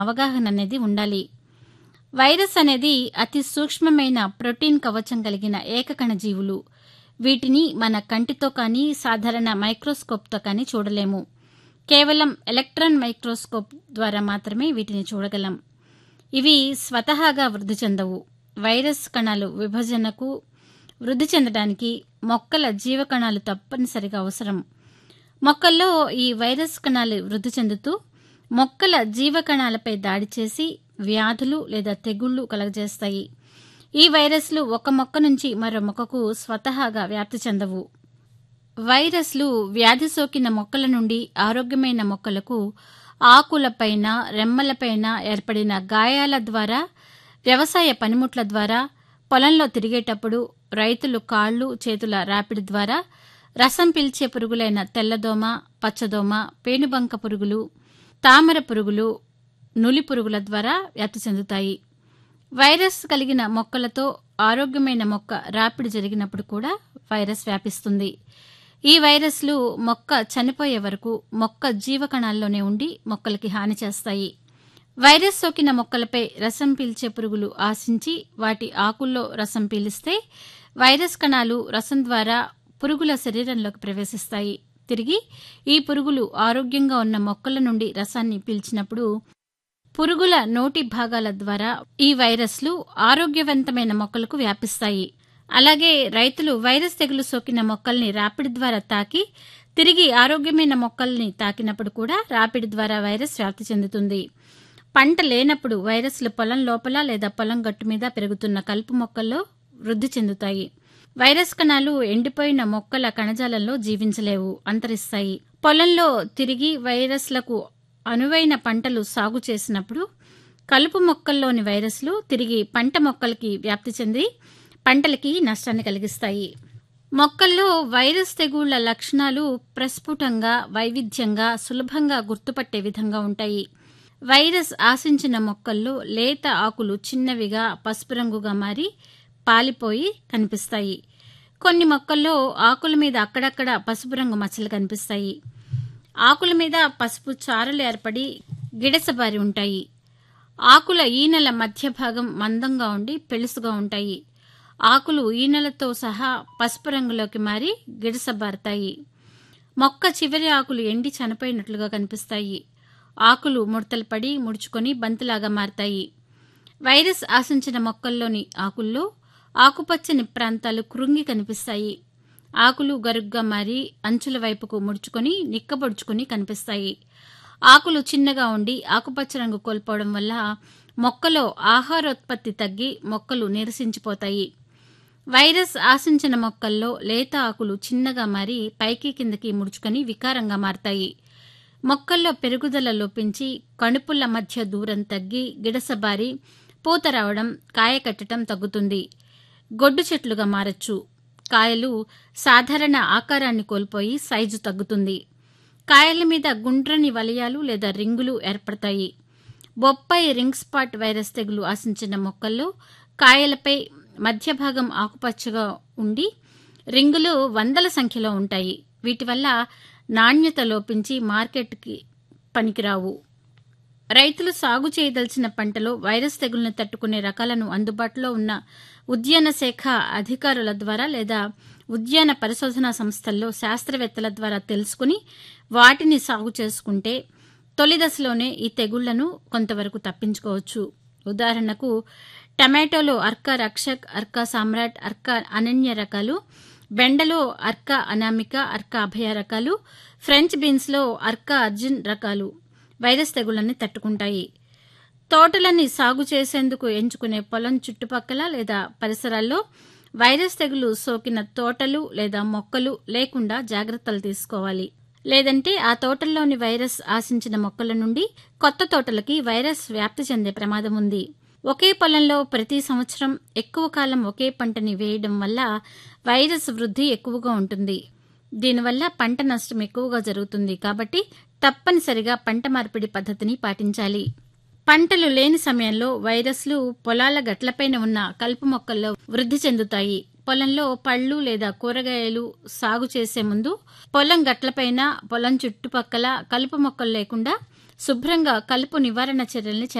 అవగాహన అనేది ఉండాలి వైరస్ అనేది అతి సూక్ష్మమైన ప్రోటీన్ కవచం కలిగిన ఏకకణ జీవులు వీటిని మన కంటితో కానీ సాధారణ మైక్రోస్కోప్తో కానీ చూడలేము కేవలం ఎలక్ట్రాన్ మైక్రోస్కోప్ ద్వారా మాత్రమే వీటిని చూడగలం ఇవి స్వతహాగా వృద్ధి చెందవు వైరస్ కణాలు విభజనకు వృద్ధి చెందడానికి మొక్కల జీవకణాలు తప్పనిసరిగా అవసరం మొక్కల్లో ఈ వైరస్ కణాలు వృద్ధి చెందుతూ మొక్కల జీవకణాలపై దాడి చేసి వ్యాధులు లేదా తెగుళ్లు కలగజేస్తాయి ఈ వైరస్లు ఒక మొక్క నుంచి మరో మొక్కకు స్వతహాగా వ్యాప్తి చెందవు వైరస్లు వ్యాధి సోకిన మొక్కల నుండి ఆరోగ్యమైన మొక్కలకు ఆకులపైన రెమ్మలపైన ఏర్పడిన గాయాల ద్వారా వ్యవసాయ పనిముట్ల ద్వారా పొలంలో తిరిగేటప్పుడు రైతులు కాళ్ళు చేతుల రాపిడి ద్వారా రసం పీల్చే పురుగులైన తెల్లదోమ పచ్చదోమ పేనుబంక పురుగులు తామర పురుగులు నులి పురుగుల ద్వారా వ్యాప్తి చెందుతాయి వైరస్ కలిగిన మొక్కలతో ఆరోగ్యమైన మొక్క రాపిడి జరిగినప్పుడు కూడా వైరస్ వ్యాపిస్తుంది ఈ వైరస్లు మొక్క చనిపోయే వరకు మొక్క జీవకణాల్లోనే ఉండి మొక్కలకి హాని చేస్తాయి వైరస్ సోకిన మొక్కలపై రసం పీల్చే పురుగులు ఆశించి వాటి ఆకుల్లో రసం పీలిస్తే వైరస్ కణాలు రసం ద్వారా పురుగుల శరీరంలోకి ప్రవేశిస్తాయి తిరిగి ఈ పురుగులు ఆరోగ్యంగా ఉన్న మొక్కల నుండి రసాన్ని పీల్చినప్పుడు పురుగుల నోటి భాగాల ద్వారా ఈ వైరస్లు ఆరోగ్యవంతమైన మొక్కలకు వ్యాపిస్తాయి అలాగే రైతులు వైరస్ తెగులు సోకిన మొక్కల్ని రాపిడి ద్వారా తాకి తిరిగి ఆరోగ్యమైన మొక్కల్ని తాకినప్పుడు కూడా రాపిడి ద్వారా వైరస్ వ్యాప్తి చెందుతుంది పంట లేనప్పుడు వైరస్లు పొలం లోపల లేదా పొలం గట్టు మీద పెరుగుతున్న కలుపు మొక్కల్లో వృద్ధి చెందుతాయి వైరస్ కణాలు ఎండిపోయిన మొక్కల కణజాలంలో జీవించలేవు అంతరిస్తాయి పొలంలో తిరిగి వైరస్లకు అనువైన పంటలు సాగు చేసినప్పుడు కలుపు మొక్కల్లోని వైరస్లు తిరిగి పంట మొక్కలకి వ్యాప్తి చెంది పంటలకి నష్టాన్ని కలిగిస్తాయి మొక్కల్లో వైరస్ తెగుళ్ల లక్షణాలు ప్రస్ఫుటంగా వైవిధ్యంగా సులభంగా గుర్తుపట్టే విధంగా ఉంటాయి వైరస్ ఆశించిన మొక్కల్లో లేత ఆకులు చిన్నవిగా పసుపు రంగుగా మారి పాలిపోయి కనిపిస్తాయి కొన్ని మొక్కల్లో ఆకుల మీద అక్కడక్కడ పసుపు రంగు మచ్చలు కనిపిస్తాయి ఆకుల మీద పసుపు చారలు ఏర్పడి గిడసబారి ఉంటాయి ఆకుల ఈనెల మధ్య భాగం మందంగా ఉండి పెళుసుగా ఉంటాయి ఆకులు ఈనెలతో సహా పసుపు రంగులోకి మారి గిడసబారుతాయి మొక్క చివరి ఆకులు ఎండి చనిపోయినట్లుగా కనిపిస్తాయి ఆకులు ముడతలు పడి ముడుచుకొని బంతిలాగా మారతాయి వైరస్ ఆశించిన మొక్కల్లోని ఆకుల్లో ఆకుపచ్చని ప్రాంతాలు కృంగి కనిపిస్తాయి ఆకులు గరుగ్గా మారి అంచుల వైపుకు ముడుచుకొని నిక్కబొడుచుకొని కనిపిస్తాయి ఆకులు చిన్నగా ఉండి ఆకుపచ్చ రంగు కోల్పోవడం వల్ల మొక్కలో ఆహారోత్పత్తి తగ్గి మొక్కలు నీరసించిపోతాయి వైరస్ ఆశించిన మొక్కల్లో లేత ఆకులు చిన్నగా మారి పైకి కిందకి ముడుచుకొని వికారంగా మారతాయి మొక్కల్లో పెరుగుదల లోపించి కణుపుల మధ్య దూరం తగ్గి గిడసబారి పూత రావడం కాయ కట్టడం తగ్గుతుంది గొడ్డు చెట్లుగా మారచ్చు కాయలు సాధారణ ఆకారాన్ని కోల్పోయి సైజు తగ్గుతుంది కాయల మీద గుండ్రని వలయాలు లేదా రింగులు ఏర్పడతాయి బొప్పాయి రింగ్ స్పాట్ వైరస్ తెగులు ఆశించిన మొక్కల్లో కాయలపై మధ్య భాగం ఆకుపచ్చగా ఉండి రింగులు వందల సంఖ్యలో ఉంటాయి వీటి వల్ల నాణ్యత లోపించి మార్కెట్కి పనికిరావు రైతులు సాగు చేయదలిచిన పంటలో వైరస్ తెగులను తట్టుకునే రకాలను అందుబాటులో ఉన్న ఉద్యాన శాఖ అధికారుల ద్వారా లేదా ఉద్యాన పరిశోధనా సంస్థల్లో శాస్త్రవేత్తల ద్వారా తెలుసుకుని వాటిని సాగు చేసుకుంటే తొలి దశలోనే ఈ తెగుళ్లను కొంతవరకు తప్పించుకోవచ్చు ఉదాహరణకు టమాటోలో అర్కా రక్షక్ అర్కా సామ్రాట్ అర్కా అనన్య రకాలు బెండలో అర్కా అనామిక అర్కా అభయ రకాలు ఫ్రెంచ్ బీన్స్లో అర్కా అర్జున్ రకాలు వైరస్ తెగుళ్లని తట్టుకుంటాయి తోటలని సాగు చేసేందుకు ఎంచుకునే పొలం చుట్టుపక్కల లేదా పరిసరాల్లో వైరస్ తెగులు సోకిన తోటలు లేదా మొక్కలు లేకుండా జాగ్రత్తలు తీసుకోవాలి లేదంటే ఆ తోటల్లోని వైరస్ ఆశించిన మొక్కల నుండి కొత్త తోటలకి వైరస్ వ్యాప్తి చెందే ప్రమాదం ఉంది ఒకే పొలంలో ప్రతి సంవత్సరం ఎక్కువ కాలం ఒకే పంటని వేయడం వల్ల వైరస్ వృద్ధి ఎక్కువగా ఉంటుంది దీనివల్ల పంట నష్టం ఎక్కువగా జరుగుతుంది కాబట్టి తప్పనిసరిగా పంట మార్పిడి పద్ధతిని పాటించాలి పంటలు లేని సమయంలో వైరస్లు పొలాల గట్లపైన ఉన్న కలుపు మొక్కల్లో వృద్ధి చెందుతాయి పొలంలో పళ్ళు లేదా కూరగాయలు సాగు చేసే ముందు పొలం గట్లపైన పొలం చుట్టుపక్కల కలుపు మొక్కలు లేకుండా శుభ్రంగా కలుపు నివారణ చర్యల్ని